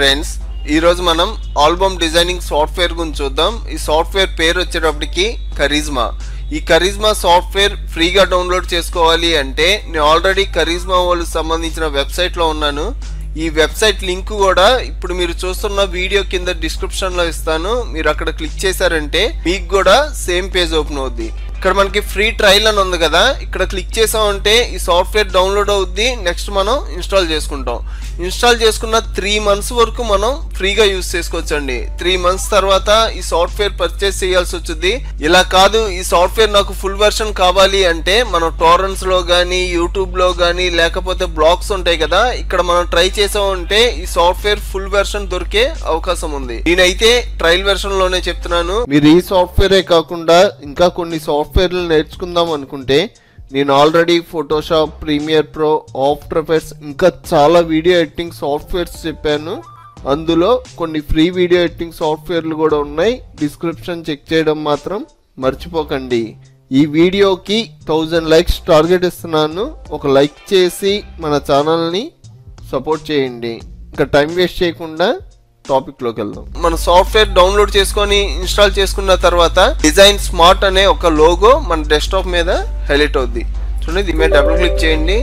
friends ఈరోజు మనం album designing software గురించి చూద్దాం ఈ సాఫ్ట్వేర్ పేరు వచ్చేటప్పటికి కరిజ్మా ఈ కరిజ్మా సాఫ్ట్వేర్ ఫ్రీగా డౌన్లోడ్ చేసుకోవాలి అంటే నేను ఆల్రెడీ కరిజ్మా వాళ్ళకి సంబంధించిన వెబ్సైట్లో ఉన్నాను ఈ వెబ్సైట్ లింక్ కూడా ఇప్పుడు మీరు చూస్తున్న వీడియో కింద డిస్క్రిప్షన్లో ఇస్తాను మీరు అక్కడ క్లిక్ చేశారంటే మీకు కూడా సేమ్ పేజ్ ఓపెన్ అవుద్ది ఇక్కడ మనకి ఫ్రీ ట్రయల్ అని ఉంది కదా ఇక్కడ క్లిక్ చేసామంటే ఈ సాఫ్ట్వేర్ డౌన్లోడ్ అవుద్ది నెక్స్ట్ మనం ఇన్స్టాల్ చేసుకుంటాం ఇన్స్టాల్ చేసుకున్న త్రీ మంత్స్ వరకు మనం ఫ్రీగా యూస్ చేసుకోవచ్చు అండి త్రీ మంత్స్ తర్వాత ఈ సాఫ్ట్వేర్ పర్చేస్ చేయాల్సి వచ్చింది ఇలా కాదు ఈ సాఫ్ట్వేర్ నాకు ఫుల్ వెర్షన్ కావాలి అంటే మనం టోరెన్స్ లో కానీ యూట్యూబ్ లో కానీ లేకపోతే బ్లాగ్స్ ఉంటాయి కదా ఇక్కడ మనం ట్రై చేసామంటే ఈ సాఫ్ట్వేర్ ఫుల్ వెర్షన్ దొరికే అవకాశం ఉంది నేనైతే ట్రయల్ వెర్షన్ లోనే చెప్తున్నాను మీరు ఈ సాఫ్ట్వేరే కాకుండా ఇంకా కొన్ని సాఫ్ట్వేర్లు నేర్చుకుందాం అనుకుంటే నేను already Photoshop Premiere Pro After Effects ఇంకా చాలా వీడియో ఎడిటింగ్ సాఫ్ట్వేర్స్ చెప్పాను అందులో కొన్ని ఫ్రీ వీడియో ఎడిటింగ్ సాఫ్ట్వేర్లు కూడా ఉన్నాయి డిస్క్రిప్షన్ చెక్ చేయడం మాత్రం మర్చిపోకండి ఈ వీడియోకి థౌజండ్ లైక్స్ టార్గెట్ ఇస్తున్నాను ఒక లైక్ చేసి మన ఛానల్ని సపోర్ట్ చేయండి ఇంకా టైం వేస్ట్ చేయకుండా టాపిక్ లోకి వెళ్దాం మన సాఫ్ట్వేర్ డౌన్లోడ్ చేసుకొని ఇన్స్టాల్ చేసుకున్న తర్వాత డిజైన్ స్మార్ట్ అనే ఒక లోగో మన డెస్క్టాప్ మీద హైలైట్ అవుద్ది చూడండి దీని మీద డబుల్ క్లిక్ చేయండి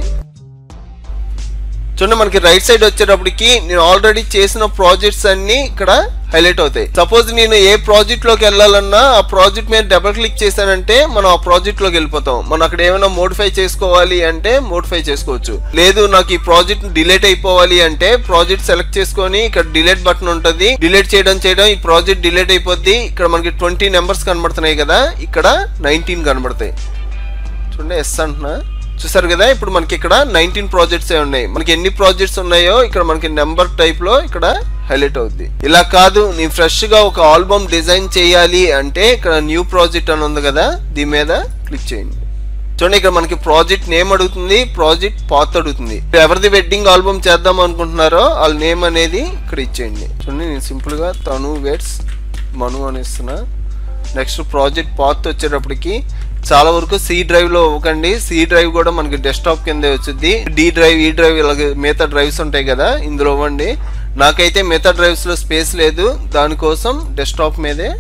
చూడండి మనకి రైట్ సైడ్ వచ్చేటప్పటికి నేను ఆల్రెడీ చేసిన ప్రాజెక్ట్స్ అన్ని ఇక్కడ హైలైట్ అవుతాయి సపోజ్ నేను ఏ ప్రాజెక్ట్ లోకి వెళ్ళాలన్నా ఆ ప్రాజెక్ట్ మీద డబుల్ క్లిక్ చేశానంటే మనం ఆ ప్రాజెక్ట్ లోకి వెళ్ళిపోతాం మనం అక్కడ ఏమైనా మోడిఫై చేసుకోవాలి అంటే మోడిఫై చేసుకోవచ్చు లేదు నాకు ఈ ప్రాజెక్ట్ డిలీట్ అయిపోవాలి అంటే ప్రాజెక్ట్ సెలెక్ట్ చేసుకొని ఇక్కడ డిలీట్ బటన్ ఉంటుంది డిలీట్ చేయడం చేయడం ఈ ప్రాజెక్ట్ డిలీట్ అయిపోద్ది ఇక్కడ మనకి ట్వంటీ నెంబర్స్ కనబడుతున్నాయి కదా ఇక్కడ నైన్టీన్ కనబడతాయి చూడండి ఎస్ అంటున్నా చూసారు కదా ఇప్పుడు మనకి ఇక్కడ నైన్టీన్ ప్రాజెక్ట్స్ ఉన్నాయి మనకి ఎన్ని ప్రాజెక్ట్స్ ఉన్నాయో ఇక్కడ మనకి నెంబర్ టైప్ లో ఇక్కడ హైలైట్ అవుద్ది ఇలా కాదు నీ ఫ్రెష్ గా ఒక ఆల్బమ్ డిజైన్ చేయాలి అంటే ఇక్కడ న్యూ ప్రాజెక్ట్ అని ఉంది కదా దీని మీద క్లిక్ చేయండి చూడండి ఇక్కడ మనకి ప్రాజెక్ట్ నేమ్ అడుగుతుంది ప్రాజెక్ట్ పాత్ అడుగుతుంది ఎవరిది వెడ్డింగ్ ఆల్బమ్ చేద్దాం అనుకుంటున్నారో వాళ్ళ నేమ్ అనేది ఇక్కడ ఇచ్చేయండి చూడండి నేను సింపుల్ గా తను వెడ్స్ మను అని ఇస్తున్నా నెక్స్ట్ ప్రాజెక్ట్ పాత్ వచ్చేటప్పటికి చాలా వరకు సి డ్రైవ్ లో ఇవ్వకండి సి డ్రైవ్ కూడా మనకి డెస్క్టాప్ కిందే వచ్చింది డి డ్రైవ్ ఈ డ్రైవ్ ఇలాగ మిగతా డ్రైవ్స్ ఉంటాయి కదా ఇందులో ఇవ్వండి నాకైతే మిగతా డ్రైవ్స్ లో స్పేస్ లేదు దానికోసం డెస్క్టాప్ మీదే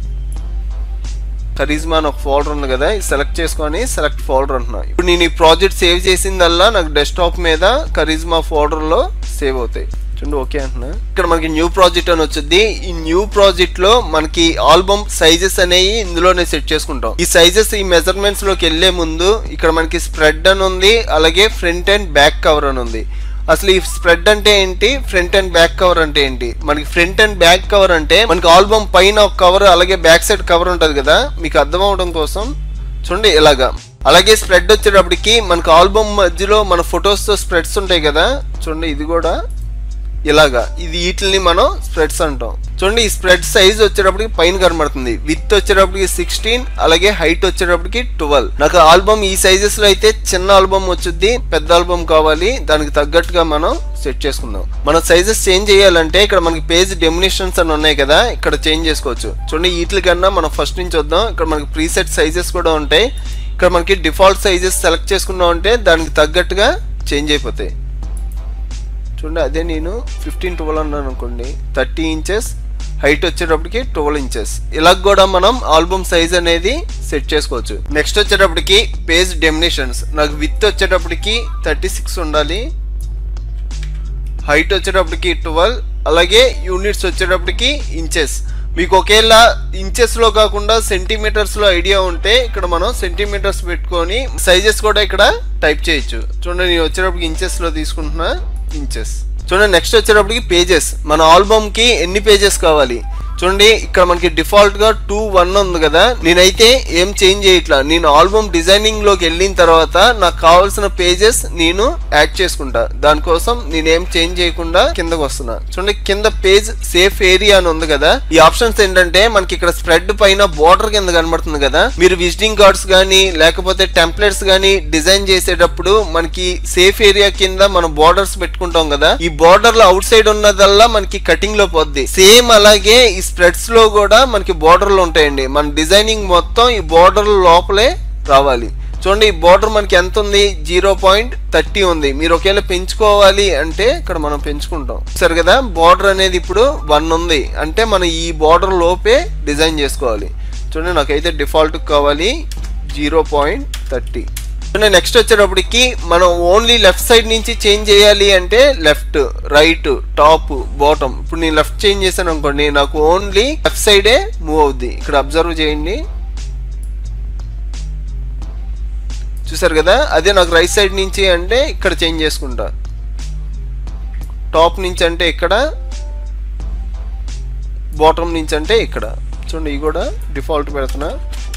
కరీజ్మా అని ఒక ఫోల్డర్ ఉంది కదా ఇది సెలెక్ట్ చేసుకొని సెలెక్ట్ ఫోల్డర్ అంటున్నా ఇప్పుడు నేను ఈ ప్రాజెక్ట్ సేవ్ చేసిందల్లా నాకు డెస్క్టాప్ మీద కరీజ్మా ఫోల్డర్ లో సేవ్ అవుతాయి చూడండి ఓకే అంటున్నా ఇక్కడ మనకి న్యూ ప్రాజెక్ట్ అని వచ్చింది ఈ న్యూ ప్రాజెక్ట్ లో మనకి ఆల్బమ్ సైజెస్ అనేవి ఇందులోనే సెట్ చేసుకుంటాం ఈ సైజెస్ ఈ మెజర్మెంట్స్ లోకి వెళ్లే ముందు ఇక్కడ మనకి స్ప్రెడ్ అని ఉంది అలాగే ఫ్రంట్ అండ్ బ్యాక్ కవర్ అని ఉంది అసలు ఈ స్ప్రెడ్ అంటే ఏంటి ఫ్రంట్ అండ్ బ్యాక్ కవర్ అంటే ఏంటి మనకి ఫ్రంట్ అండ్ బ్యాక్ కవర్ అంటే మనకి ఆల్బమ్ పైన ఒక కవర్ అలాగే బ్యాక్ సైడ్ కవర్ ఉంటది కదా మీకు అర్థం అవడం కోసం చూడండి ఇలాగా అలాగే స్ప్రెడ్ వచ్చేటప్పటికి మనకి ఆల్బమ్ మధ్యలో మన ఫొటోస్ తో స్ప్రెడ్స్ ఉంటాయి కదా చూడండి ఇది కూడా ఇలాగా ఇది వీటిని మనం స్ప్రెడ్స్ అంటాం చూడండి ఈ స్ప్రెడ్ సైజ్ వచ్చేటప్పటికి పైన కనబడుతుంది విత్ వచ్చేటప్పటికి సిక్స్టీన్ అలాగే హైట్ వచ్చేటప్పటికి ట్వెల్వ్ నాకు ఆల్బమ్ ఈ సైజెస్ లో అయితే చిన్న ఆల్బమ్ వచ్చుద్ది పెద్ద ఆల్బమ్ కావాలి దానికి తగ్గట్టుగా మనం సెట్ చేసుకుందాం మన సైజెస్ చేంజ్ చేయాలంటే ఇక్కడ మనకి పేజ్ డెమినేషన్స్ అని ఉన్నాయి కదా ఇక్కడ చేంజ్ చేసుకోవచ్చు చూడండి వీటి కన్నా మనం ఫస్ట్ నుంచి వద్దాం ఇక్కడ మనకి ప్రీసెట్ సైజెస్ కూడా ఉంటాయి ఇక్కడ మనకి డిఫాల్ట్ సైజెస్ సెలెక్ట్ చేసుకున్నాం అంటే దానికి తగ్గట్టుగా చేంజ్ అయిపోతాయి చూడండి అదే నేను ఫిఫ్టీన్ ట్వెల్వ్ అన్నాను అనుకోండి థర్టీ ఇంచెస్ హైట్ వచ్చేటప్పటికి ట్వెల్వ్ ఇంచెస్ ఇలా కూడా మనం ఆల్బమ్ సైజ్ అనేది సెట్ చేసుకోవచ్చు నెక్స్ట్ వచ్చేటప్పటికి పేజ్ డెమినేషన్స్ నాకు విత్ వచ్చేటప్పటికి థర్టీ సిక్స్ ఉండాలి హైట్ వచ్చేటప్పటికి ట్వెల్వ్ అలాగే యూనిట్స్ వచ్చేటప్పటికి ఇంచెస్ మీకు ఒకేలా ఇంచెస్ లో కాకుండా సెంటీమీటర్స్ లో ఐడియా ఉంటే ఇక్కడ మనం సెంటీమీటర్స్ పెట్టుకొని సైజెస్ కూడా ఇక్కడ టైప్ చేయొచ్చు చూడండి నేను వచ్చేటప్పటికి ఇంచెస్ లో తీసుకుంటున్నా ఇంచెస్ చూడండి నెక్స్ట్ వచ్చేటప్పటికి పేజెస్ మన ఆల్బమ్ కి ఎన్ని పేజెస్ కావాలి చూడండి ఇక్కడ మనకి డిఫాల్ట్ గా టూ వన్ ఉంది కదా నేనైతే ఏం చేంజ్ చేయట్లా నేను ఆల్బమ్ డిజైనింగ్ లోకి వెళ్ళిన తర్వాత నాకు కావాల్సిన పేజెస్ నేను యాడ్ చేసుకుంటా దానికోసం నేనేం చేంజ్ చేయకుండా కిందకు వస్తున్నా చూడండి కింద పేజ్ సేఫ్ ఏరియా అని ఉంది కదా ఈ ఆప్షన్స్ ఏంటంటే మనకి ఇక్కడ స్ప్రెడ్ పైన బోర్డర్ కింద కనబడుతుంది కదా మీరు విజిటింగ్ కార్డ్స్ కానీ లేకపోతే టెంప్లెట్స్ కానీ డిజైన్ చేసేటప్పుడు మనకి సేఫ్ ఏరియా కింద మనం బోర్డర్స్ పెట్టుకుంటాం కదా ఈ బోర్డర్ లో అవుట్ సైడ్ ఉన్నదల్లా మనకి కటింగ్ లో పోద్ది సేమ్ అలాగే ఈ స్ప్రెడ్స్ లో కూడా మనకి బోర్డర్లు ఉంటాయండి మన డిజైనింగ్ మొత్తం ఈ బోర్డర్ లోపలే రావాలి చూడండి ఈ బోర్డర్ మనకి ఎంత ఉంది జీరో పాయింట్ థర్టీ ఉంది మీరు ఒకవేళ పెంచుకోవాలి అంటే ఇక్కడ మనం పెంచుకుంటాం సరే కదా బోర్డర్ అనేది ఇప్పుడు వన్ ఉంది అంటే మనం ఈ బోర్డర్ లోపే డిజైన్ చేసుకోవాలి చూడండి నాకైతే డిఫాల్ట్ కావాలి జీరో పాయింట్ థర్టీ నెక్స్ట్ వచ్చేటప్పటికి మనం ఓన్లీ లెఫ్ట్ సైడ్ నుంచి చేంజ్ చేయాలి అంటే లెఫ్ట్ రైట్ టాప్ బాటమ్ ఇప్పుడు నేను లెఫ్ట్ చేంజ్ చేశాను అనుకోండి నాకు ఓన్లీ లెఫ్ట్ సైడే మూవ్ అవుద్ది ఇక్కడ అబ్జర్వ్ చేయండి చూసారు కదా అదే నాకు రైట్ సైడ్ నుంచి అంటే ఇక్కడ చేంజ్ చేసుకుంటా టాప్ నుంచి అంటే ఇక్కడ బాటమ్ నుంచి అంటే ఇక్కడ చూడండి ఇవి కూడా డిఫాల్ట్ పెడుతున్నా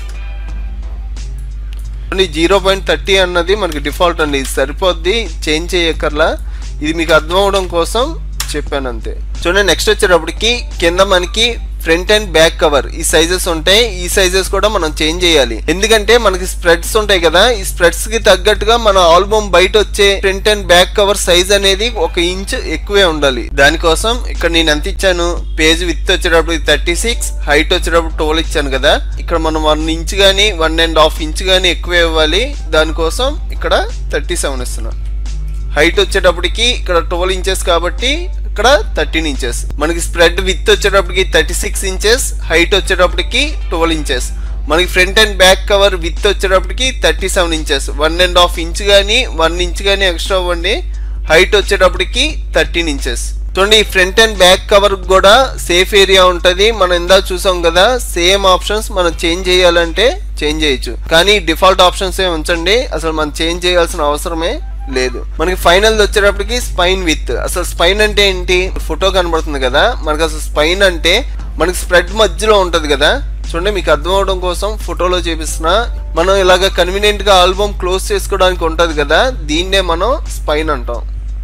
జీరో పాయింట్ థర్టీ అన్నది మనకి డిఫాల్ట్ అండి ఇది సరిపోద్ది చేంజ్ చేయక్కర్లా ఇది మీకు అర్థం అవడం కోసం చెప్పాను అంతే చూడండి నెక్స్ట్ వచ్చేటప్పటికి కింద మనకి ఫ్రంట్ అండ్ బ్యాక్ కవర్ ఈ సైజెస్ ఉంటాయి ఈ సైజెస్ కూడా మనం చేంజ్ చేయాలి ఎందుకంటే మనకి స్ప్రెడ్స్ ఉంటాయి కదా ఈ స్ప్రెడ్స్ కి తగ్గట్టుగా మన ఆల్బమ్ బయట వచ్చే front and back cover size అనేది ఒక ఇంచ్ ఎక్కువే ఉండాలి దానికోసం ఇక్కడ నేను ఎంత ఇచ్చాను పేజ్ విత్ వచ్చేటప్పుడు థర్టీ సిక్స్ హైట్ వచ్చేటప్పుడు ట్వెల్వ్ ఇచ్చాను కదా ఇక్కడ మనం వన్ ఇంచ్ కానీ వన్ అండ్ హాఫ్ ఇంచ్ కానీ ఎక్కువ ఇవ్వాలి దానికోసం ఇక్కడ థర్టీ సెవెన్ ఇస్తున్నాను హైట్ వచ్చేటప్పటికి ఇక్కడ ట్వెల్వ్ ఇంచెస్ కాబట్టి ఇక్కడ థర్టీన్ ఇంచెస్ మనకి స్ప్రెడ్ విత్ వచ్చేటప్పటికి థర్టీ సిక్స్ ఇంచెస్ హైట్ వచ్చేటప్పటికి ట్వెల్వ్ ఇంచెస్ మనకి front and back cover width వచ్చేటప్పటికి thirty seven inches one and half inch కానీ వన్ ఇంచ్ కానీ ఎక్స్ట్రా ఇవ్వండి హైట్ వచ్చేటప్పటికి థర్టీన్ ఇంచెస్ చూడండి ఈ ఫ్రంట్ అండ్ బ్యాక్ కవర్ కూడా సేఫ్ ఏరియా ఉంటుంది మనం ఇందా చూసాం కదా సేమ్ ఆప్షన్స్ మనం చేంజ్ చేయాలంటే చేంజ్ చేయొచ్చు కానీ డిఫాల్ట్ ఆప్షన్స్ ఏ ఉంచండి అసలు మనం చేంజ్ చేయాల్సిన అవసరమే లేదు మనకి ఫైనల్ వచ్చేటప్పటికి స్పైన్ విత్ అసలు స్పైన్ అంటే ఏంటి ఫోటో కనబడుతుంది కదా మనకి అసలు స్పైన్ అంటే మనకి స్ప్రెడ్ మధ్యలో ఉంటది కదా చూడండి మీకు అర్థం అవడం కోసం ఫోటోలో చూపిస్తున్నా మనం ఇలాగ కన్వీనియంట్ గా ఆల్బమ్ క్లోజ్ చేసుకోవడానికి ఉంటది కదా దీన్నే మనం స్పైన్ అంటాం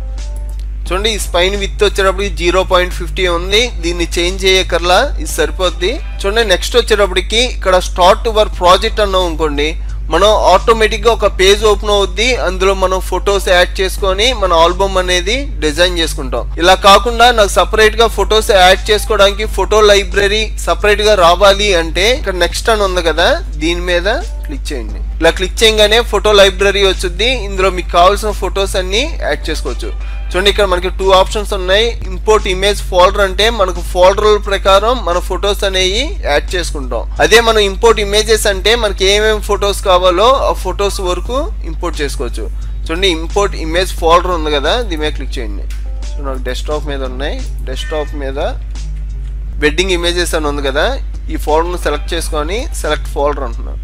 చూడండి ఈ స్పైన్ విత్ వచ్చేటప్పటికి జీరో పాయింట్ ఫిఫ్టీ ఉంది దీన్ని చేంజ్ చేయకర్లా ఇది సరిపోద్ది చూడండి నెక్స్ట్ వచ్చేటప్పటికి ఇక్కడ స్టార్ట్ టు వర్ ప్రాజెక్ట్ అన్నాం అనుకోండి మనం ఆటోమేటిక్ గా ఒక పేజ్ ఓపెన్ అవుద్ది అందులో మనం ఫొటోస్ యాడ్ చేసుకొని మన ఆల్బమ్ అనేది డిజైన్ చేసుకుంటాం ఇలా కాకుండా నాకు సపరేట్ గా ఫొటోస్ యాడ్ చేసుకోవడానికి ఫోటో లైబ్రరీ సపరేట్ గా రావాలి అంటే ఇక్కడ నెక్స్ట్ అని ఉంది కదా దీని మీద క్లిక్ చేయండి ఇలా క్లిక్ చేయగానే ఫోటో లైబ్రరీ వచ్చుద్ది ఇందులో మీకు కావాల్సిన ఫొటోస్ అన్ని యాడ్ చేసుకోవచ్చు చూడండి ఇక్కడ మనకి టూ ఆప్షన్స్ ఉన్నాయి ఇంపోర్ట్ ఇమేజ్ ఫోల్డర్ అంటే మనకు ఫోల్డర్ ప్రకారం మన ఫొటోస్ అనేవి యాడ్ చేసుకుంటాం అదే మనం ఇంపోర్ట్ ఇమేజెస్ అంటే మనకి ఏమేమి ఫొటోస్ కావాలో ఆ ఫొటోస్ వరకు ఇంపోర్ట్ చేసుకోవచ్చు చూడండి ఇంపోర్ట్ ఇమేజ్ ఫోల్డర్ ఉంది కదా దీని మీద క్లిక్ చేయండి సో నాకు డెస్క్టాప్ మీద ఉన్నాయి డెస్క్టాప్ మీద వెడ్డింగ్ ఇమేజెస్ అని ఉంది కదా ఈ ఫోల్డర్ను సెలెక్ట్ చేసుకొని సెలెక్ట్ ఫోల్డర్ అంటున్నాను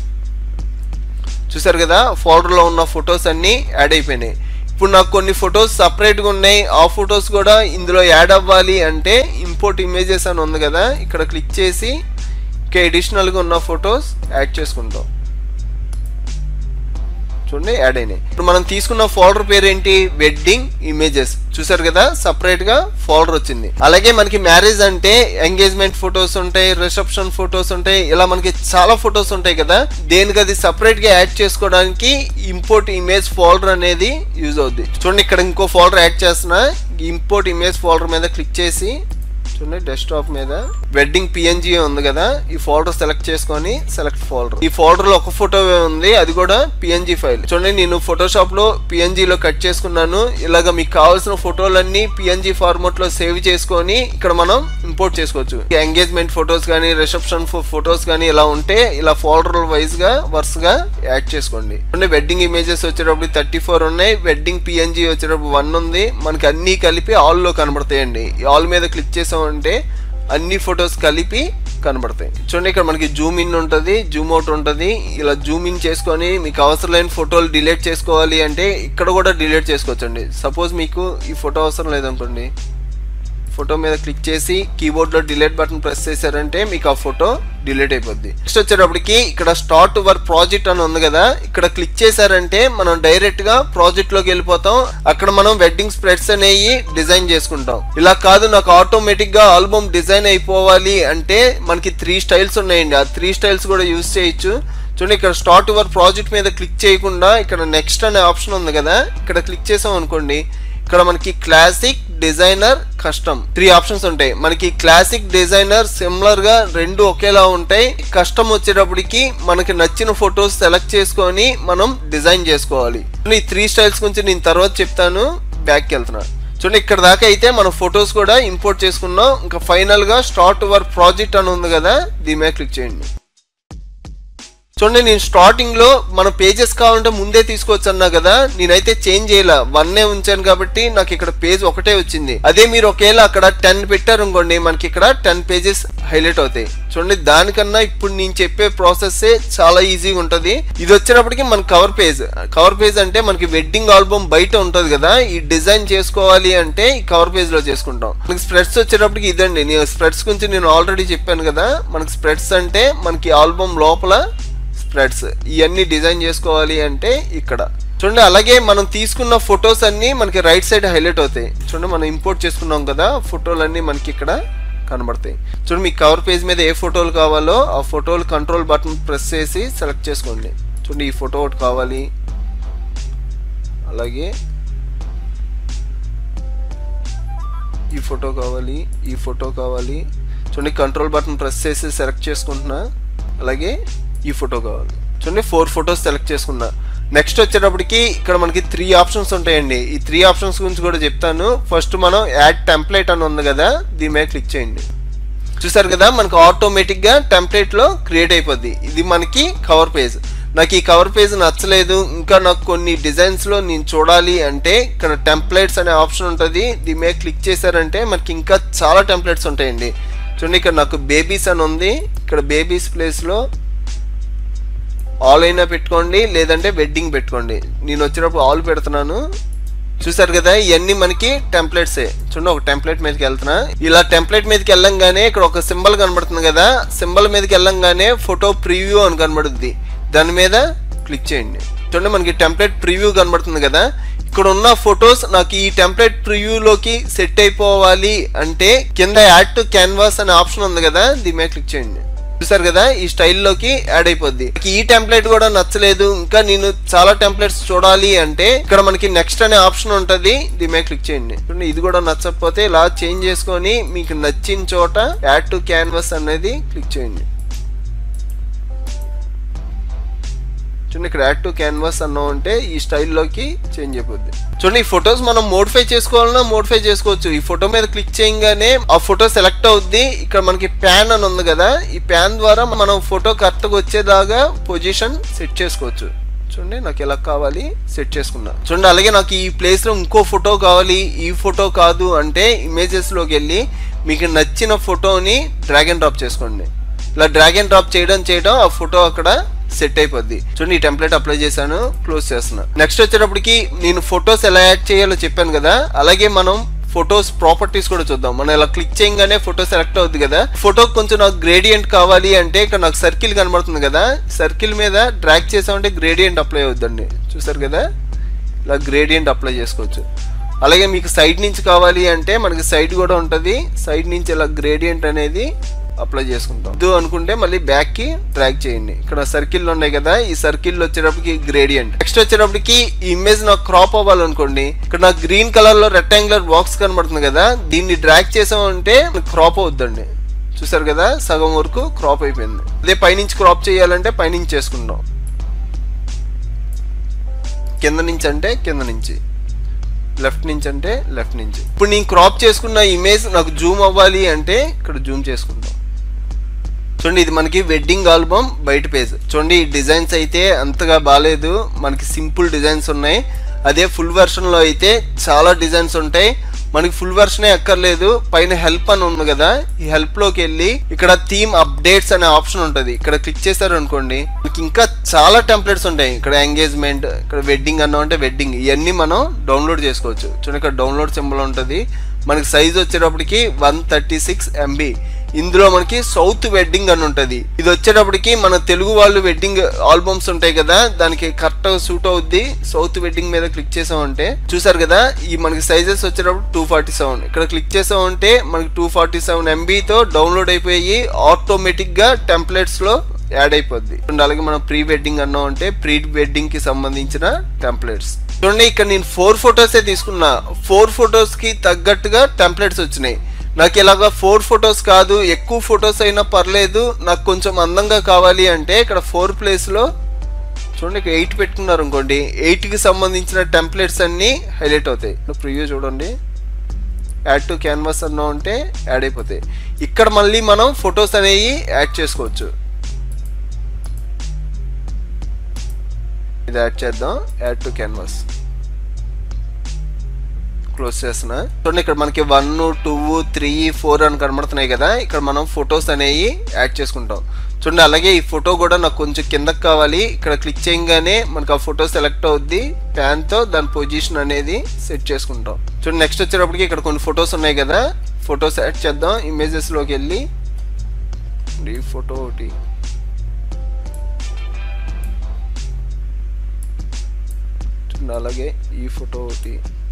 చూసారు కదా ఫోల్డర్లో ఉన్న ఫొటోస్ అన్నీ యాడ్ అయిపోయినాయి ఇప్పుడు నాకు కొన్ని ఫొటోస్ సపరేట్గా ఉన్నాయి ఆ ఫొటోస్ కూడా ఇందులో యాడ్ అవ్వాలి అంటే ఇంపోర్ట్ ఇమేజెస్ అని ఉంది కదా ఇక్కడ క్లిక్ చేసి ఇంకా ఎడిషనల్గా ఉన్న ఫొటోస్ యాడ్ చేసుకుంటాం చూడండి యాడ్ అయినాయి ఇప్పుడు మనం తీసుకున్న ఫోల్డర్ పేరు ఏంటి వెడ్డింగ్ ఇమేజెస్ చూసారు కదా సపరేట్ గా ఫోల్డర్ వచ్చింది అలాగే మనకి మ్యారేజ్ అంటే ఎంగేజ్మెంట్ ఫొటోస్ ఉంటాయి రిసెప్షన్ ఫొటోస్ ఉంటాయి ఇలా మనకి చాలా ఫొటోస్ ఉంటాయి కదా దేనికి అది సపరేట్ గా యాడ్ చేసుకోవడానికి ఇంపోర్ట్ ఇమేజ్ ఫోల్డర్ అనేది యూజ్ అవుద్ది చూడండి ఇక్కడ ఇంకో ఫోల్డర్ యాడ్ చేస్తున్నా ఇంపోర్ట్ ఇమేజ్ ఫోల్డర్ మీద క్లిక్ చేసి చూడండి డెస్క్టాప్ మీద వెడ్డింగ్ పిఎన్జి ఉంది కదా ఈ ఫోల్డర్ సెలెక్ట్ చేసుకొని సెలెక్ట్ ఫోల్డర్ ఈ ఫోల్డర్ లో ఒక ఫోటో ఉంది అది కూడా పిఎన్జి ఫైల్ చూడండి నేను ఫోటోషాప్ లో పిఎన్జి లో కట్ చేసుకున్నాను ఇలాగ మీకు కావాల్సిన ఫోటోలన్నీ పిఎన్జి ఫార్మాట్ లో సేవ్ చేసుకొని ఇక్కడ మనం ఇంపోర్ట్ చేసుకోవచ్చు ఎంగేజ్మెంట్ ఫొటోస్ కానీ రిసెప్షన్ ఫొటోస్ కానీ ఇలా ఉంటే ఇలా ఫోల్డర్ వైజ్ గా వరుసగా యాడ్ చేసుకోండి చూడండి వెడ్డింగ్ ఇమేజెస్ వచ్చేటప్పుడు థర్టీ ఫోర్ ఉన్నాయి వెడ్డింగ్ పిఎన్జి వచ్చేటప్పుడు వన్ ఉంది మనకి అన్ని కలిపి ఆల్ లో కనబడతాయండి ఈ ఆల్ మీద క్లిక్ చేసామంటే అన్ని ఫొటోస్ కలిపి కనబడతాయి చూడండి ఇక్కడ మనకి జూమ్ ఇన్ ఉంటుంది జూమ్ అవుట్ ఉంటుంది ఇలా జూమ్ ఇన్ చేసుకొని మీకు అవసరం లేని ఫోటోలు డిలీట్ చేసుకోవాలి అంటే ఇక్కడ కూడా డిలీట్ చేసుకోవచ్చండి సపోజ్ మీకు ఈ ఫోటో అవసరం లేదనుకోండి ఫోటో మీద క్లిక్ చేసి కీబోర్డ్ లో డిలీట్ బటన్ ప్రెస్ చేశారంటే మీకు ఆ ఫోటో డిలీట్ అయిపోద్ది నెక్స్ట్ వచ్చేటప్పటికి ఇక్కడ స్టార్ట్ వర్క్ ప్రాజెక్ట్ అని ఉంది కదా ఇక్కడ క్లిక్ చేశారంటే మనం డైరెక్ట్ గా ప్రాజెక్ట్ లోకి వెళ్ళిపోతాం అక్కడ మనం వెడ్డింగ్ స్ప్రెడ్స్ అనేవి డిజైన్ చేసుకుంటాం ఇలా కాదు నాకు ఆటోమేటిక్ గా ఆల్బమ్ డిజైన్ అయిపోవాలి అంటే మనకి త్రీ స్టైల్స్ ఉన్నాయండి ఆ త్రీ స్టైల్స్ కూడా యూస్ చేయొచ్చు చూడండి ఇక్కడ స్టార్ట్ యువర్ ప్రాజెక్ట్ మీద క్లిక్ చేయకుండా ఇక్కడ నెక్స్ట్ అనే ఆప్షన్ ఉంది కదా ఇక్కడ క్లిక్ చేసాం అనుకోండి ఇక్కడ మనకి classic designer custom three options ఉంటాయి మనకి క్లాసిక్ డిజైనర్ సిమిలర్ గా రెండు ఒకేలా ఉంటాయి కస్టమ్ వచ్చేటప్పటికి మనకి నచ్చిన ఫొటోస్ సెలెక్ట్ చేసుకొని మనం డిజైన్ చేసుకోవాలి ఈ త్రీ స్టైల్స్ గురించి నేను తర్వాత చెప్తాను బ్యాక్కి వెళ్తున్నా చూడండి ఇక్కడ దాకా అయితే మనం ఫొటోస్ కూడా ఇంపోర్ట్ చేసుకున్నాం ఇంకా ఫైనల్ గా స్టార్ట్ వర్క్ ప్రాజెక్ట్ అని ఉంది కదా దీని మీద క్లిక్ చేయండి చూడండి నేను స్టార్టింగ్ లో మన పేజెస్ కావాలంటే ముందే తీసుకోవచ్చు అన్నా కదా నేనైతే చేంజ్ చేయాల వన్ ఏ ఉంచాను కాబట్టి నాకు ఇక్కడ పేజ్ ఒకటే వచ్చింది అదే మీరు ఒకవేళ అక్కడ టెన్ పెట్టారు అనుకోండి మనకి ఇక్కడ టెన్ పేజెస్ హైలైట్ అవుతాయి చూడండి దానికన్నా ఇప్పుడు నేను చెప్పే ప్రాసెస్ చాలా ఈజీగా ఉంటది ఇది వచ్చినప్పటికి మన కవర్ పేజ్ కవర్ పేజ్ అంటే మనకి వెడ్డింగ్ ఆల్బమ్ బయట ఉంటది కదా ఈ డిజైన్ చేసుకోవాలి అంటే ఈ కవర్ పేజ్ లో చేసుకుంటాం మనకి స్ప్రెడ్స్ వచ్చేటప్పటికి ఇదండి నేను స్ప్రెడ్స్ గురించి నేను ఆల్రెడీ చెప్పాను కదా మనకి స్ప్రెడ్స్ అంటే మనకి ఆల్బమ్ లోపల స్ప్రెడ్స్ ఇవన్నీ డిజైన్ చేసుకోవాలి అంటే ఇక్కడ చూడండి అలాగే మనం తీసుకున్న ఫొటోస్ అన్ని మనకి రైట్ సైడ్ హైలైట్ అవుతాయి చూడండి మనం ఇంపోర్ట్ చేసుకున్నాం కదా ఫోటోలు అన్ని మనకి ఇక్కడ కనబడతాయి చూడండి మీ కవర్ పేజ్ మీద ఏ ఫోటోలు కావాలో ఆ ఫోటోలు కంట్రోల్ బటన్ ప్రెస్ చేసి సెలెక్ట్ చేసుకోండి చూడండి ఈ ఫోటో ఒకటి కావాలి అలాగే ఈ ఫోటో కావాలి ఈ ఫోటో కావాలి చూడండి కంట్రోల్ బటన్ ప్రెస్ చేసి సెలెక్ట్ చేసుకుంటున్నా అలాగే ఈ ఫోటో కావాలి చూడండి ఫోర్ ఫొటోస్ సెలెక్ట్ చేసుకున్నా నెక్స్ట్ వచ్చేటప్పటికి ఇక్కడ మనకి త్రీ ఆప్షన్స్ ఉంటాయండి ఈ త్రీ ఆప్షన్స్ గురించి కూడా చెప్తాను ఫస్ట్ మనం యాడ్ టెంప్లెట్ అని ఉంది కదా దీని మీద క్లిక్ చేయండి చూసారు కదా మనకు ఆటోమేటిక్ గా టెంప్లెట్ లో క్రియేట్ అయిపోద్ది ఇది మనకి కవర్ పేజ్ నాకు ఈ కవర్ పేజ్ నచ్చలేదు ఇంకా నాకు కొన్ని డిజైన్స్ లో నేను చూడాలి అంటే ఇక్కడ టెంప్లెట్స్ అనే ఆప్షన్ ఉంటుంది దీని మీద క్లిక్ చేశారంటే మనకి ఇంకా చాలా టెంప్లెట్స్ ఉంటాయండి చూడండి ఇక్కడ నాకు బేబీస్ అని ఉంది ఇక్కడ బేబీస్ ప్లేస్ లో ఆల్ అయినా పెట్టుకోండి లేదంటే వెడ్డింగ్ పెట్టుకోండి నేను వచ్చినప్పుడు ఆల్ పెడుతున్నాను చూసారు కదా ఇవన్నీ మనకి టెంప్లెట్సే చూడండి ఒక టెంప్లెట్ మీదకి వెళ్తున్నా ఇలా టెంప్లెట్ మీదకి వెళ్ళంగానే ఇక్కడ ఒక సింబల్ కనబడుతుంది కదా సింబల్ మీదకి వెళ్ళంగానే ఫోటో ప్రివ్యూ అని కనబడుద్ది దాని మీద క్లిక్ చేయండి చూడండి మనకి టెంప్లెట్ ప్రివ్యూ కనబడుతుంది కదా ఇక్కడ ఉన్న ఫొటోస్ నాకు ఈ టెంప్లెట్ ప్రివ్యూలోకి సెట్ అయిపోవాలి అంటే కింద యాడ్ టు క్యాన్వాస్ అనే ఆప్షన్ ఉంది కదా దీని మీద క్లిక్ చేయండి చూసారు కదా ఈ స్టైల్లోకి యాడ్ అయిపోద్ది ఈ టెంప్లెట్ కూడా నచ్చలేదు ఇంకా నేను చాలా టెంప్లెట్స్ చూడాలి అంటే ఇక్కడ మనకి నెక్స్ట్ అనే ఆప్షన్ ఉంటది దీని మీద క్లిక్ చేయండి చూడండి, ఇది కూడా నచ్చకపోతే ఇలా చేంజ్ చేసుకొని మీకు నచ్చిన చోట యాడ్ టు క్యాన్వాస్ అనేది క్లిక్ చేయండి చూడండి ఇక్కడ యాడ్ టు క్యాన్వాస్ అన్నాం అంటే ఈ స్టైల్లోకి చేంజ్ అయిపోద్ది చూడండి ఈ ఫొటోస్ మనం మోడిఫై చేసుకోవాలన్నా మోడిఫై చేసుకోవచ్చు ఈ ఫోటో మీద క్లిక్ చేయగానే ఆ ఫోటో సెలెక్ట్ అవుద్ది ఇక్కడ మనకి ప్యాన్ అని ఉంది కదా ఈ ప్యాన్ ద్వారా మనం ఫోటో కరెక్ట్గా వచ్చేదాకా పొజిషన్ సెట్ చేసుకోవచ్చు చూడండి నాకు ఎలా కావాలి సెట్ చేసుకున్నా చూడండి అలాగే నాకు ఈ ప్లేస్ లో ఇంకో ఫోటో కావాలి ఈ ఫోటో కాదు అంటే ఇమేజెస్ లోకి వెళ్ళి మీకు నచ్చిన ఫోటోని డ్రాగ్ అండ్ డ్రాప్ చేసుకోండి ఇలా డ్రాగ్ అండ్ డ్రాప్ చేయడం చేయడం ఆ ఫోటో అక్కడ సెట్ అయిపోద్ది చూడండి ఈ టెంప్లెట్ అప్లై చేశాను క్లోజ్ చేస్తున్నా నెక్స్ట్ వచ్చేటప్పటికి నేను ఫొటోస్ ఎలా యాడ్ చేయాలో చెప్పాను కదా అలాగే మనం ఫొటోస్ ప్రాపర్టీస్ కూడా చూద్దాం మనం ఇలా క్లిక్ చేయగానే ఫోటో సెలెక్ట్ అవుద్ది కదా ఫోటో కొంచెం నాకు గ్రేడియంట్ కావాలి అంటే ఇక్కడ నాకు సర్కిల్ కనబడుతుంది కదా సర్కిల్ మీద డ్రాగ్ చేసామంటే గ్రేడియంట్ అప్లై అవుద్దండి చూసారు కదా ఇలా గ్రేడియంట్ అప్లై చేసుకోవచ్చు అలాగే మీకు సైడ్ నుంచి కావాలి అంటే మనకి సైడ్ కూడా ఉంటుంది సైడ్ నుంచి ఇలా గ్రేడియంట్ అనేది అప్లై చేసుకుంటాం ఇది అనుకుంటే మళ్ళీ బ్యాక్ కి డ్రాగ్ చేయండి ఇక్కడ సర్కిల్ ఉన్నాయి కదా ఈ సర్కిల్ వచ్చేటప్పటికి గ్రేడియంట్ నెక్స్ట్ వచ్చేటప్పటికి ఈ ఇమేజ్ నాకు క్రాప్ అవ్వాలనుకోండి ఇక్కడ నాకు గ్రీన్ కలర్ లో రెక్టాంగులర్ బాక్స్ కనబడుతుంది కదా దీన్ని డ్రాగ్ చేసామంటే క్రాప్ అవుద్దండి చూసారు కదా సగం వరకు క్రాప్ అయిపోయింది అదే పైనుంచి క్రాప్ చేయాలంటే పైనుంచి చేసుకుంటాం కింద నుంచి అంటే కింద నుంచి లెఫ్ట్ నుంచి అంటే లెఫ్ట్ నుంచి ఇప్పుడు నేను క్రాప్ చేసుకున్న ఇమేజ్ నాకు జూమ్ అవ్వాలి అంటే ఇక్కడ జూమ్ చేసుకుంటాం చూడండి ఇది మనకి వెడ్డింగ్ ఆల్బమ్ బయట పేజ్ చూడండి ఈ డిజైన్స్ అయితే అంతగా బాగాలేదు మనకి సింపుల్ డిజైన్స్ ఉన్నాయి అదే ఫుల్ వెర్షన్లో అయితే చాలా డిజైన్స్ ఉంటాయి మనకి ఫుల్ వెర్షనే ఎక్కర్లేదు పైన హెల్ప్ అని ఉంది కదా ఈ హెల్ప్ లోకి వెళ్ళి ఇక్కడ థీమ్ అప్డేట్స్ అనే ఆప్షన్ ఉంటుంది ఇక్కడ క్లిక్ చేశారు అనుకోండి మీకు ఇంకా చాలా టెంప్లెట్స్ ఉంటాయి ఇక్కడ ఎంగేజ్మెంట్ ఇక్కడ వెడ్డింగ్ అన్నా అంటే వెడ్డింగ్ ఇవన్నీ మనం డౌన్లోడ్ చేసుకోవచ్చు చూడండి ఇక్కడ డౌన్లోడ్ సింబల్ ఉంటుంది మనకి సైజ్ వచ్చేటప్పటికి వన్ థర్టీ సిక్స్ ఎంబీ ఇందులో మనకి సౌత్ వెడ్డింగ్ అని ఉంటుంది ఇది వచ్చేటప్పటికి మన తెలుగు వాళ్ళు వెడ్డింగ్ ఆల్బమ్స్ ఉంటాయి కదా దానికి కరెక్ట్ సూట్ అవుద్ది సౌత్ వెడ్డింగ్ మీద క్లిక్ చేసామంటే చూసారు కదా ఈ మనకి సైజెస్ వచ్చేటప్పుడు టూ ఫార్టీ సెవెన్ ఇక్కడ క్లిక్ చేసామంటే మనకి టూ ఫార్టీ సెవెన్ ఎంబీతో డౌన్లోడ్ అయిపోయి ఆటోమేటిక్ గా టెంప్లెట్స్ లో యాడ్ అయిపోద్ది అలాగే మనం ప్రీ వెడ్డింగ్ అన్నాం అంటే ప్రీ వెడ్డింగ్ కి సంబంధించిన టెంప్లెట్స్ చూడండి ఇక్కడ నేను ఫోర్ ఫొటోసే తీసుకున్నా ఫోర్ ఫొటోస్కి తగ్గట్టుగా టెంప్లెట్స్ వచ్చినాయి నాకు ఇలాగా ఫోర్ ఫొటోస్ కాదు ఎక్కువ ఫొటోస్ అయినా పర్లేదు నాకు కొంచెం అందంగా కావాలి అంటే ఇక్కడ ఫోర్ ప్లేస్లో చూడండి ఇక్కడ ఎయిట్ పెట్టుకున్నారు అనుకోండి ఎయిట్కి సంబంధించిన టెంప్లెట్స్ అన్నీ హైలైట్ అవుతాయి ప్రివ్యూ చూడండి యాడ్ టు క్యాన్వాస్ అన్నా ఉంటే యాడ్ అయిపోతాయి ఇక్కడ మళ్ళీ మనం ఫొటోస్ అనేవి యాడ్ చేసుకోవచ్చు ఇది యాడ్ చేద్దాం యాడ్ టు క్యాన్వాస్ క్లోజ్ చేస్తున్నా చూడండి ఇక్కడ మనకి వన్ టూ త్రీ ఫోర్ అని కనబడుతున్నాయి కదా ఇక్కడ మనం ఫొటోస్ అనేవి యాడ్ చేసుకుంటాం చూడండి అలాగే ఈ ఫోటో కూడా నాకు కొంచెం కిందకి కావాలి ఇక్కడ క్లిక్ చేయగానే మనకు ఆ ఫోటో సెలెక్ట్ అవుద్ది తో దాని పొజిషన్ అనేది సెట్ చేసుకుంటాం చూడండి నెక్స్ట్ వచ్చేటప్పటికి ఇక్కడ కొన్ని ఫొటోస్ ఉన్నాయి కదా ఫొటోస్ యాడ్ చేద్దాం ఇమేజెస్లోకి వెళ్ళి ఈ ఫోటో ఒకటి చూడండి అలాగే ఈ ఫోటో ఒకటి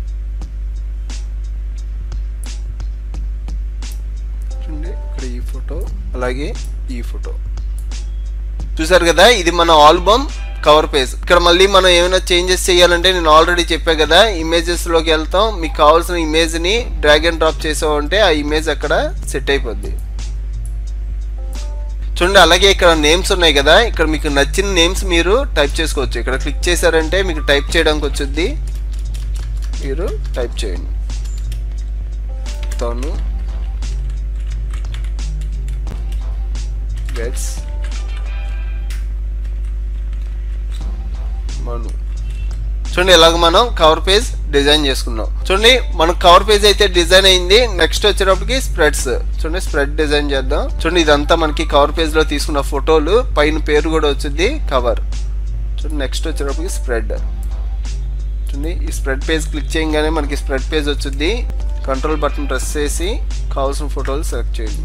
చూడండి ఇక్కడ ఈ ఫోటో అలాగే ఈ ఫోటో చూసారు కదా ఇది మన ఆల్బమ్ కవర్ పేజ్ ఇక్కడ మళ్ళీ మనం ఏమైనా చేంజెస్ చేయాలంటే నేను ఆల్రెడీ చెప్పా కదా ఇమేజెస్ లోకి వెళ్తాం మీకు కావాల్సిన ఇమేజ్ ని డ్రాగ్ అండ్ డ్రాప్ చేసామంటే ఆ ఇమేజ్ అక్కడ సెట్ అయిపోద్ది చూడండి అలాగే ఇక్కడ నేమ్స్ ఉన్నాయి కదా ఇక్కడ మీకు నచ్చిన నేమ్స్ మీరు టైప్ చేసుకోవచ్చు ఇక్కడ క్లిక్ చేశారంటే మీకు టైప్ చేయడానికి వచ్చుద్ది మీరు టైప్ చేయండి తను గెట్స్ మను చూడండి ఇలాగ మనం కవర్ పేజ్ డిజైన్ చేసుకున్నాం చూడండి మన కవర్ పేజ్ అయితే డిజైన్ అయింది నెక్స్ట్ వచ్చేటప్పటికి స్ప్రెడ్స్ చూడండి స్ప్రెడ్ డిజైన్ చేద్దాం చూడండి ఇదంతా మనకి కవర్ పేజ్ లో తీసుకున్న ఫోటోలు పైన పేరు కూడా వచ్చింది కవర్ చూడండి నెక్స్ట్ వచ్చేటప్పటికి స్ప్రెడ్ చూడండి ఈ స్ప్రెడ్ పేజ్ క్లిక్ చేయగానే మనకి స్ప్రెడ్ పేజ్ వచ్చింది కంట్రోల్ బటన్ ప్రెస్ చేసి కావాల్సిన ఫోటోలు సెలెక్ట్ చేయండి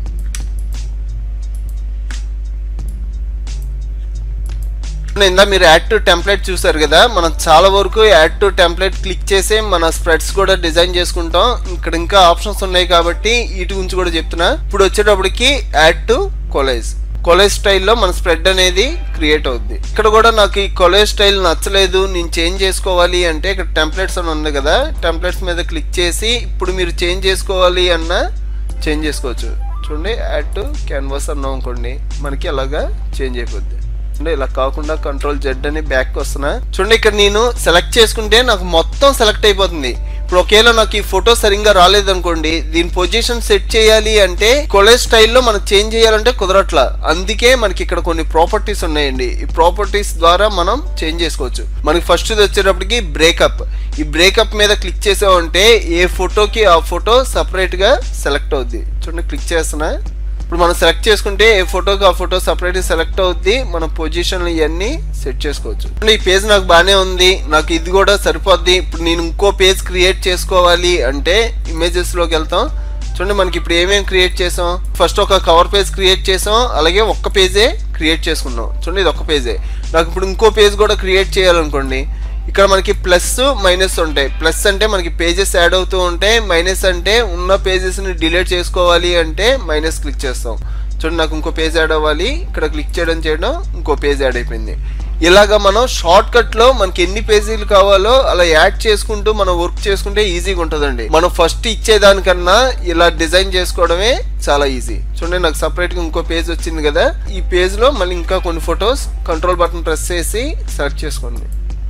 ఇందా మీరు యాడ్ టు టెంప్లెట్ చూసారు కదా మనం చాలా వరకు యాడ్ టు టెంప్లెట్ క్లిక్ చేసి మన స్ప్రెడ్స్ కూడా డిజైన్ చేసుకుంటాం ఇక్కడ ఇంకా ఆప్షన్స్ ఉన్నాయి కాబట్టి వీటి గురించి కూడా చెప్తున్నా ఇప్పుడు వచ్చేటప్పటికి యాడ్ టు కొలేజ్ కొలేజ్ స్టైల్లో మన స్ప్రెడ్ అనేది క్రియేట్ అవుద్ది ఇక్కడ కూడా నాకు ఈ కొలేజ్ స్టైల్ నచ్చలేదు నేను చేంజ్ చేసుకోవాలి అంటే ఇక్కడ టెంప్లెట్స్ అని ఉంది కదా టెంప్లెట్స్ మీద క్లిక్ చేసి ఇప్పుడు మీరు చేంజ్ చేసుకోవాలి అన్న చేంజ్ చేసుకోవచ్చు చూడండి యాడ్ టు క్యాన్వాస్ అన్నాం అనుకోండి మనకి అలాగా చేంజ్ అయిపోద్ది అంటే ఇలా కాకుండా కంట్రోల్ జెడ్ అని బ్యాక్ వస్తున్నా చూడండి ఇక్కడ నేను సెలెక్ట్ చేసుకుంటే నాకు మొత్తం సెలెక్ట్ అయిపోతుంది ఇప్పుడు ఒకవేళ నాకు ఈ ఫోటో సరిగ్గా రాలేదనుకోండి దీని పొజిషన్ సెట్ చేయాలి అంటే కొలేజ్ స్టైల్లో మనకు చేంజ్ చేయాలంటే కుదరట్లా అందుకే మనకి ఇక్కడ కొన్ని ప్రాపర్టీస్ ఉన్నాయండి ఈ ప్రాపర్టీస్ ద్వారా మనం చేంజ్ చేసుకోవచ్చు మనకి ఫస్ట్ వచ్చేటప్పటికి బ్రేకప్ ఈ బ్రేకప్ మీద క్లిక్ చేసామంటే ఏ ఫోటోకి ఆ ఫోటో సపరేట్ గా సెలెక్ట్ అవుద్ది చూడండి క్లిక్ చేస్తున్నా ఇప్పుడు మనం సెలెక్ట్ చేసుకుంటే ఏ ఫోటోకి ఆ ఫోటో సపరేట్ సెలెక్ట్ అవుద్ది మన పొజిషన్లు ఇవన్నీ సెట్ చేసుకోవచ్చు ఈ పేజ్ నాకు బాగానే ఉంది నాకు ఇది కూడా సరిపోద్ది ఇప్పుడు నేను ఇంకో పేజ్ క్రియేట్ చేసుకోవాలి అంటే ఇమేజెస్ లోకి వెళ్తాం చూడండి మనకి ఇప్పుడు ఏమేమి క్రియేట్ చేసాం ఫస్ట్ ఒక కవర్ పేజ్ క్రియేట్ చేసాం అలాగే ఒక్క పేజే క్రియేట్ చేసుకున్నాం చూడండి ఇది ఒక్క పేజే నాకు ఇప్పుడు ఇంకో పేజ్ కూడా క్రియేట్ చేయాలనుకోండి ఇక్కడ మనకి ప్లస్ మైనస్ ఉంటాయి ప్లస్ అంటే మనకి పేజెస్ యాడ్ అవుతూ ఉంటాయి మైనస్ అంటే ఉన్న పేజెస్ని డిలీట్ చేసుకోవాలి అంటే మైనస్ క్లిక్ చేస్తాం చూడండి నాకు ఇంకో పేజ్ యాడ్ అవ్వాలి ఇక్కడ క్లిక్ చేయడం చేయడం ఇంకో పేజ్ యాడ్ అయిపోయింది ఇలాగా మనం షార్ట్ కట్ లో మనకి ఎన్ని పేజీలు కావాలో అలా యాడ్ చేసుకుంటూ మనం వర్క్ చేసుకుంటే ఈజీగా ఉంటుందండి మనం ఫస్ట్ ఇచ్చేదానికన్నా ఇలా డిజైన్ చేసుకోవడమే చాలా ఈజీ చూడండి నాకు సపరేట్ గా ఇంకో పేజ్ వచ్చింది కదా ఈ పేజ్ లో మళ్ళీ ఇంకా కొన్ని ఫొటోస్ కంట్రోల్ బటన్ ప్రెస్ చేసి సెలెక్ట్ చేసుకోండి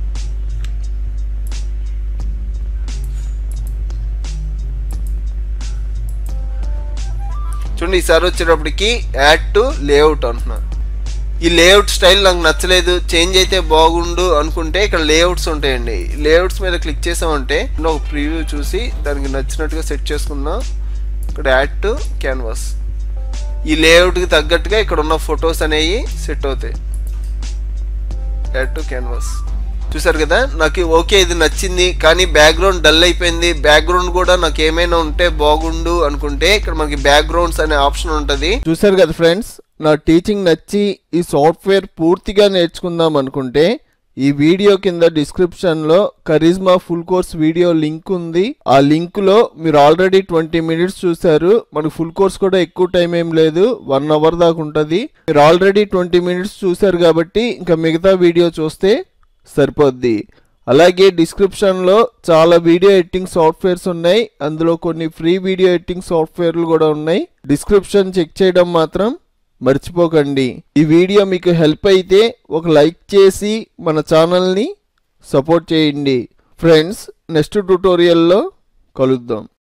చూడండి ఈసారి వచ్చేటప్పటికి యాడ్ టు లేఅవుట్ అంటున్నా ఈ లేఅవుట్ స్టైల్ నాకు నచ్చలేదు చేంజ్ అయితే బాగుండు అనుకుంటే ఇక్కడ లేఅవుట్స్ ఉంటాయండి లేఅవుట్స్ మీద క్లిక్ చేసామంటే ఒక ప్రివ్యూ చూసి దానికి నచ్చినట్టుగా సెట్ చేసుకుందాం ఇక్కడ యాడ్ టు క్యాన్వాస్ ఈ లేఅవుట్కి తగ్గట్టుగా ఇక్కడ ఉన్న ఫొటోస్ అనేవి సెట్ అవుతాయి యాడ్ టు క్యాన్వాస్ చూసారు కదా నాకు ఓకే ఇది నచ్చింది కానీ బ్యాక్గ్రౌండ్ డల్ అయిపోయింది బ్యాక్గ్రౌండ్ కూడా నాకు ఏమైనా ఉంటే బాగుండు అనుకుంటే ఇక్కడ మనకి బ్యాక్గ్రౌండ్స్ అనే ఆప్షన్ ఉంటుంది చూసారు కదా ఫ్రెండ్స్ నా టీచింగ్ నచ్చి ఈ సాఫ్ట్వేర్ పూర్తిగా నేర్చుకుందాం అనుకుంటే ఈ వీడియో కింద డిస్క్రిప్షన్లో Karizma full course video link ఉంది ఆ లింక్లో మీరు ఆల్రెడీ ట్వంటీ మినిట్స్ చూసారు మనకు ఫుల్ కోర్స్ కూడా ఎక్కువ టైం ఏం లేదు వన్ అవర్ దాకా ఉంటుంది మీరు ఆల్రెడీ ట్వంటీ మినిట్స్ చూసారు కాబట్టి ఇంకా మిగతా వీడియో చూస్తే సరిపోద్ది అలాగే డిస్క్రిప్షన్లో చాలా వీడియో ఎడిటింగ్ సాఫ్ట్వేర్స్ ఉన్నాయి అందులో కొన్ని ఫ్రీ వీడియో ఎడిటింగ్ సాఫ్ట్వేర్లు కూడా ఉన్నాయి డిస్క్రిప్షన్ చెక్ చేయడం మాత్రం మర్చిపోకండి ఈ వీడియో మీకు హెల్ప్ అయితే ఒక లైక్ చేసి మన ఛానల్ని సపోర్ట్ చేయండి ఫ్రెండ్స్ నెక్స్ట్ ట్యూటోరియల్లో కలుద్దాం